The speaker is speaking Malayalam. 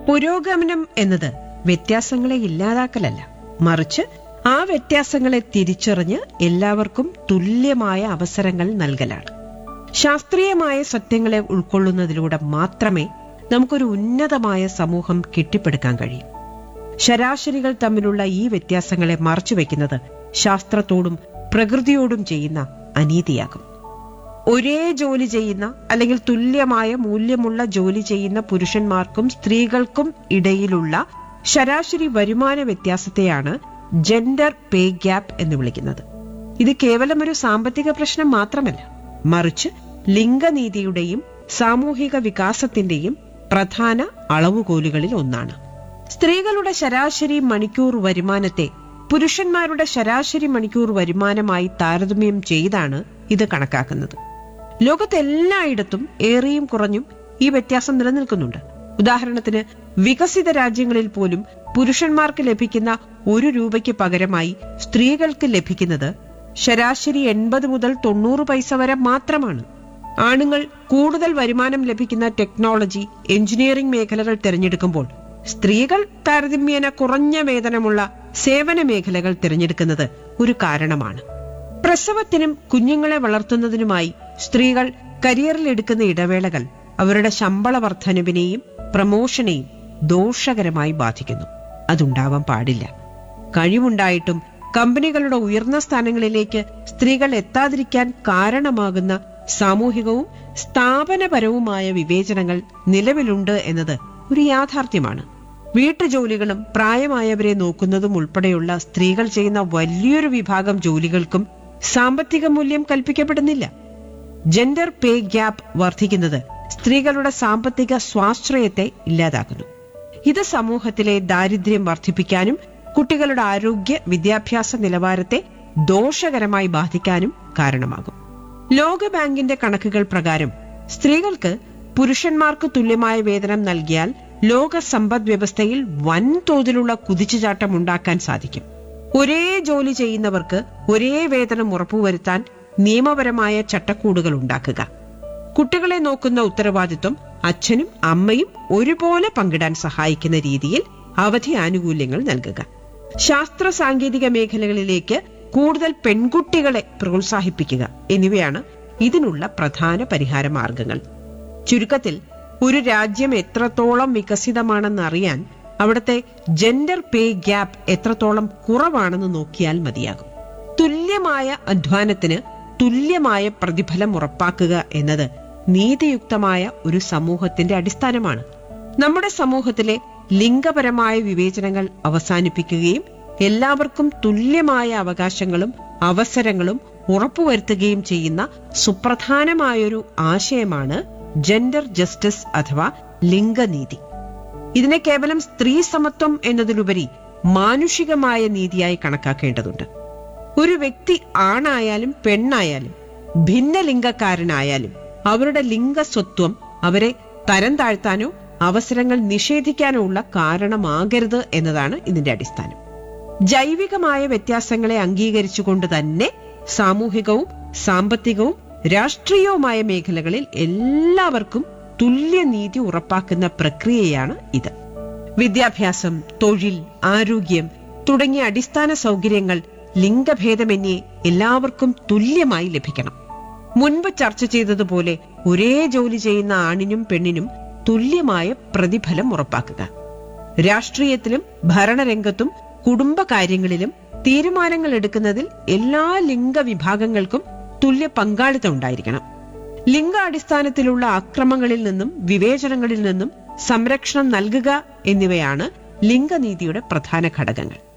പുരോഗമനം എന്നത് വ്യത്യാസങ്ങളെ ഇല്ലാതാക്കലല്ല മറിച്ച് ആ വ്യത്യാസങ്ങളെ തിരിച്ചറിഞ്ഞ് എല്ലാവർക്കും തുല്യമായ അവസരങ്ങൾ നൽകലാണ് ശാസ്ത്രീയമായ സത്യങ്ങളെ ഉൾക്കൊള്ളുന്നതിലൂടെ മാത്രമേ നമുക്കൊരു ഉന്നതമായ സമൂഹം കെട്ടിപ്പടുക്കാൻ കഴിയൂ ശരാശരികൾ തമ്മിലുള്ള ഈ വ്യത്യാസങ്ങളെ മറച്ചുവെക്കുന്നത് ശാസ്ത്രത്തോടും പ്രകൃതിയോടും ചെയ്യുന്ന അനീതിയാകും ഒരേ ജോലി ചെയ്യുന്ന അല്ലെങ്കിൽ തുല്യമായ മൂല്യമുള്ള ജോലി ചെയ്യുന്ന പുരുഷന്മാർക്കും സ്ത്രീകൾക്കും ഇടയിലുള്ള ശരാശരി വരുമാന വ്യത്യാസത്തെയാണ് ജെൻഡർ പേ ഗ്യാപ്പ് എന്ന് വിളിക്കുന്നത് ഇത് കേവലം ഒരു സാമ്പത്തിക പ്രശ്നം മാത്രമല്ല മറിച്ച് ലിംഗനീതിയുടെയും സാമൂഹിക വികാസത്തിന്റെയും പ്രധാന അളവുകോലുകളിൽ ഒന്നാണ് സ്ത്രീകളുടെ ശരാശരി മണിക്കൂർ വരുമാനത്തെ പുരുഷന്മാരുടെ ശരാശരി മണിക്കൂർ വരുമാനമായി താരതമ്യം ചെയ്താണ് ഇത് കണക്കാക്കുന്നത് ലോകത്തെല്ലായിടത്തും ഏറിയും കുറഞ്ഞും ഈ വ്യത്യാസം നിലനിൽക്കുന്നുണ്ട് ഉദാഹരണത്തിന് വികസിത രാജ്യങ്ങളിൽ പോലും പുരുഷന്മാർക്ക് ലഭിക്കുന്ന ഒരു രൂപയ്ക്ക് പകരമായി സ്ത്രീകൾക്ക് ലഭിക്കുന്നത് ശരാശരി എൺപത് മുതൽ തൊണ്ണൂറ് പൈസ വരെ മാത്രമാണ് ആണുങ്ങൾ കൂടുതൽ വരുമാനം ലഭിക്കുന്ന ടെക്നോളജി എഞ്ചിനീയറിംഗ് മേഖലകൾ തിരഞ്ഞെടുക്കുമ്പോൾ സ്ത്രീകൾ താരതമ്യേന കുറഞ്ഞ വേതനമുള്ള സേവന മേഖലകൾ തിരഞ്ഞെടുക്കുന്നത് ഒരു കാരണമാണ് പ്രസവത്തിനും കുഞ്ഞുങ്ങളെ വളർത്തുന്നതിനുമായി സ്ത്രീകൾ കരിയറിൽ എടുക്കുന്ന ഇടവേളകൾ അവരുടെ ശമ്പള വർധനവിനെയും പ്രമോഷനെയും ദോഷകരമായി ബാധിക്കുന്നു അതുണ്ടാവാൻ പാടില്ല കഴിവുണ്ടായിട്ടും കമ്പനികളുടെ ഉയർന്ന സ്ഥാനങ്ങളിലേക്ക് സ്ത്രീകൾ എത്താതിരിക്കാൻ കാരണമാകുന്ന സാമൂഹികവും സ്ഥാപനപരവുമായ വിവേചനങ്ങൾ നിലവിലുണ്ട് എന്നത് ഒരു യാഥാർത്ഥ്യമാണ് വീട്ടുജോലികളും പ്രായമായവരെ നോക്കുന്നതും ഉൾപ്പെടെയുള്ള സ്ത്രീകൾ ചെയ്യുന്ന വലിയൊരു വിഭാഗം ജോലികൾക്കും സാമ്പത്തിക മൂല്യം കൽപ്പിക്കപ്പെടുന്നില്ല ജെൻഡർ പേ ഗ്യാപ്പ് വർദ്ധിക്കുന്നത് സ്ത്രീകളുടെ സാമ്പത്തിക സ്വാശ്രയത്തെ ഇല്ലാതാക്കുന്നു ഇത് സമൂഹത്തിലെ ദാരിദ്ര്യം വർദ്ധിപ്പിക്കാനും കുട്ടികളുടെ ആരോഗ്യ വിദ്യാഭ്യാസ നിലവാരത്തെ ദോഷകരമായി ബാധിക്കാനും കാരണമാകും ലോകബാങ്കിന്റെ കണക്കുകൾ പ്രകാരം സ്ത്രീകൾക്ക് പുരുഷന്മാർക്ക് തുല്യമായ വേതനം നൽകിയാൽ ലോക സമ്പദ് വ്യവസ്ഥയിൽ വൻതോതിലുള്ള കുതിച്ചുചാട്ടം ഉണ്ടാക്കാൻ സാധിക്കും ഒരേ ജോലി ചെയ്യുന്നവർക്ക് ഒരേ വേതനം ഉറപ്പുവരുത്താൻ നിയമപരമായ ചട്ടക്കൂടുകൾ ഉണ്ടാക്കുക കുട്ടികളെ നോക്കുന്ന ഉത്തരവാദിത്വം അച്ഛനും അമ്മയും ഒരുപോലെ പങ്കിടാൻ സഹായിക്കുന്ന രീതിയിൽ അവധി ആനുകൂല്യങ്ങൾ നൽകുക ശാസ്ത്ര സാങ്കേതിക മേഖലകളിലേക്ക് കൂടുതൽ പെൺകുട്ടികളെ പ്രോത്സാഹിപ്പിക്കുക എന്നിവയാണ് ഇതിനുള്ള പ്രധാന പരിഹാര മാർഗങ്ങൾ ചുരുക്കത്തിൽ ഒരു രാജ്യം എത്രത്തോളം വികസിതമാണെന്ന് അറിയാൻ അവിടുത്തെ ജെൻഡർ പേ ഗ്യാപ്പ് എത്രത്തോളം കുറവാണെന്ന് നോക്കിയാൽ മതിയാകും തുല്യമായ അധ്വാനത്തിന് തുല്യമായ പ്രതിഫലം ഉറപ്പാക്കുക എന്നത് നീതിയുക്തമായ ഒരു സമൂഹത്തിന്റെ അടിസ്ഥാനമാണ് നമ്മുടെ സമൂഹത്തിലെ ലിംഗപരമായ വിവേചനങ്ങൾ അവസാനിപ്പിക്കുകയും എല്ലാവർക്കും തുല്യമായ അവകാശങ്ങളും അവസരങ്ങളും ഉറപ്പുവരുത്തുകയും ചെയ്യുന്ന സുപ്രധാനമായൊരു ആശയമാണ് ജെൻഡർ ജസ്റ്റിസ് അഥവാ ലിംഗനീതി ഇതിനെ കേവലം സ്ത്രീ സമത്വം എന്നതിലുപരി മാനുഷികമായ നീതിയായി കണക്കാക്കേണ്ടതുണ്ട് ഒരു വ്യക്തി ആണായാലും പെണ്ണായാലും ഭിന്നലിംഗക്കാരനായാലും അവരുടെ ലിംഗസ്വത്വം അവരെ തരം താഴ്ത്താനോ അവസരങ്ങൾ നിഷേധിക്കാനോ ഉള്ള കാരണമാകരുത് എന്നതാണ് ഇതിന്റെ അടിസ്ഥാനം ജൈവികമായ വ്യത്യാസങ്ങളെ അംഗീകരിച്ചുകൊണ്ട് തന്നെ സാമൂഹികവും സാമ്പത്തികവും രാഷ്ട്രീയവുമായ മേഖലകളിൽ എല്ലാവർക്കും തുല്യനീതി ഉറപ്പാക്കുന്ന പ്രക്രിയയാണ് ഇത് വിദ്യാഭ്യാസം തൊഴിൽ ആരോഗ്യം തുടങ്ങിയ അടിസ്ഥാന സൗകര്യങ്ങൾ ലിംഗഭേദമന്യേ എല്ലാവർക്കും തുല്യമായി ലഭിക്കണം മുൻപ് ചർച്ച ചെയ്തതുപോലെ ഒരേ ജോലി ചെയ്യുന്ന ആണിനും പെണ്ണിനും തുല്യമായ പ്രതിഫലം ഉറപ്പാക്കുക രാഷ്ട്രീയത്തിലും ഭരണരംഗത്തും കുടുംബകാര്യങ്ങളിലും തീരുമാനങ്ങൾ എടുക്കുന്നതിൽ എല്ലാ ലിംഗവിഭാഗങ്ങൾക്കും തുല്യ പങ്കാളിത്തം ഉണ്ടായിരിക്കണം ലിംഗാടിസ്ഥാനത്തിലുള്ള അക്രമങ്ങളിൽ നിന്നും വിവേചനങ്ങളിൽ നിന്നും സംരക്ഷണം നൽകുക എന്നിവയാണ് ലിംഗനീതിയുടെ പ്രധാന ഘടകങ്ങൾ